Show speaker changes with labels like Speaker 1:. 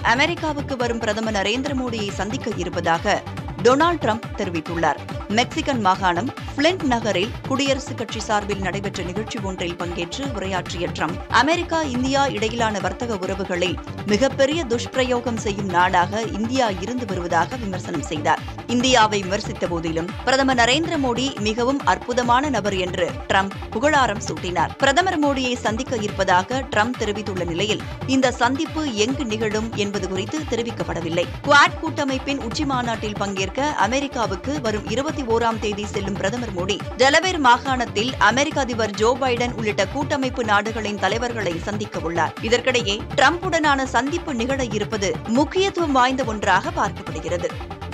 Speaker 1: அமெரிக்காவுக்கு வரும் பிரதமர் நரேந்திர மோடியை சந்திக்க இருப்பதாக டொனால்டு ட்ரம்ப் தெரிவித்துள்ளார் மெக்சிகன் மாகாணம் பிளின்ட் நகரில் குடியரசுக் கட்சி சார்பில் நடைபெற்ற நிகழ்ச்சி ஒன்றில் பங்கேற்று உரையாற்றிய ட்ரம்ப் அமெரிக்கா இந்தியா இடையிலான வர்த்தக உறவுகளில் மிகப்பெரிய துஷ்பிரயோகம் செய்யும் நாடாக இந்தியா இருந்து வருவதாக விமர்சனம் செய்தார் இந்தியாவை விமர்சித்த போதிலும் பிரதமர் நரேந்திர மோடி மிகவும் அற்புதமான நபர் என்று ட்ரம்ப் புகழாரம் சூட்டினார் பிரதமர் மோடியை சந்திக்க இருப்பதாக ட்ரம்ப் தெரிவித்துள்ள நிலையில் இந்த சந்திப்பு எங்கு நிகழும் என்பது குறித்து தெரிவிக்கப்படவில்லை குவாட் கூட்டமைப்பின் உச்சி மாநாட்டில் பங்கேற்க அமெரிக்காவுக்கு வரும் இருபத்தி ஓராம் தேதி செல்லும் பிரதமர் மோடி டெலவேர் மாகாணத்தில் அமெரிக்க அதிபர் ஜோ பைடன் உள்ளிட்ட கூட்டமைப்பு நாடுகளின் தலைவர்களை சந்திக்க உள்ளார் இதற்கிடையே ட்ரம்புடனான சந்திப்பு நிகழ இருப்பது முக்கியத்துவம் வாய்ந்த ஒன்றாக பார்க்கப்படுகிறது